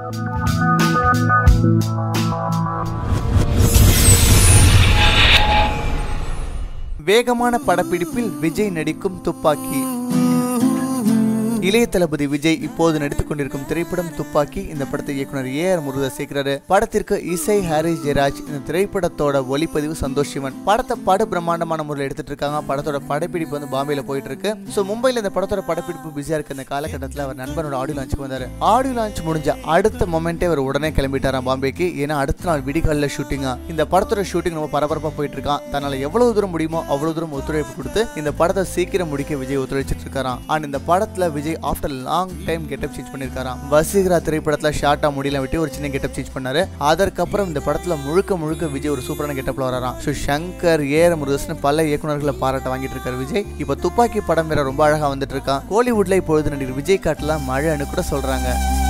வேகமான படப்பிடிப்பில் விஜய் நடிக்கும் துப்பாக்கி இளைய தளபதி விஜய் இப்போது நடித்துக் கொண்டிருக்கும் திரைப்படம் துப்பாக்கி இந்த படத்தை இயக்குனர் ஏ ஆர் முருகதாஸ் சேர்க்கிறாரு படத்திற்கு இசை ஹாரிஸ் ஜெயராஜ் இந்த திரைப்படத்தோட ஒளிப்பதிவு சந்தோஷ் சிவன் படத்தை படு பிரம்மாண்டமான முறையில் எடுத்துட்டு இருக்காங்க படத்தோட படப்பிடிப்பு வந்து பாம்பேல போயிட்டு இருக்கு ஸோ மும்பையில் இந்த படத்தோட படப்பிடிப்பு பிஸியா இருக்க இந்த காலகட்டத்தில் அவர் நண்பனோட ஆடியோ லான்ச்சுக்கு வந்தாரு ஆடியோ லான்ச் முடிஞ்ச அடுத்த மொமெண்ட்டே அவர் உடனே கிளம்பிட்டாராம் பாம்பேக்கு ஏன்னா அடுத்த நாள் விடிகாலில் ஷூட்டிங்கா இந்த படத்தோட ஷூட்டிங் ரொம்ப பரபரப்பா போயிட்டு இருக்கான் தன்னால எவ்வளவு தூரம் முடியுமோ அவ்வளவு தூரம் ஒத்துழைப்பு கொடுத்து இந்த படத்தை சீக்கிரம் முடிக்க விஜய் ஒத்துழைச்சிட்டு இருக்காராம் அண்ட் இந்த படத்துல Vijay after long time getup change பண்ணிருக்காராம் வசீகரா திரைப்படத்துல ஷார்ட்டா முடியல விட்டு ஒரு சின்ன கெட்டப் சேஞ்ச் பண்ணாரு அதற்கப்புறம் இந்த படத்துல முழுக்க முழுக்க விஜய் ஒரு சூப்பரான கெட்டப்ல வராராம் ஸோ சங்கர் ஏர முருகஸ்னு பல இயக்குனர்களை பாராட்ட வாங்கிட்டு இருக்காரு விஜய் இப்போ துப்பாக்கி படம் வேற ரொம்ப அழகா வந்துட்டு இருக்கான் கோலிவுட்ல இப்பொழுது நடிகர் விஜய் காட்டலாம் மழைன்னு கூட சொல்றாங்க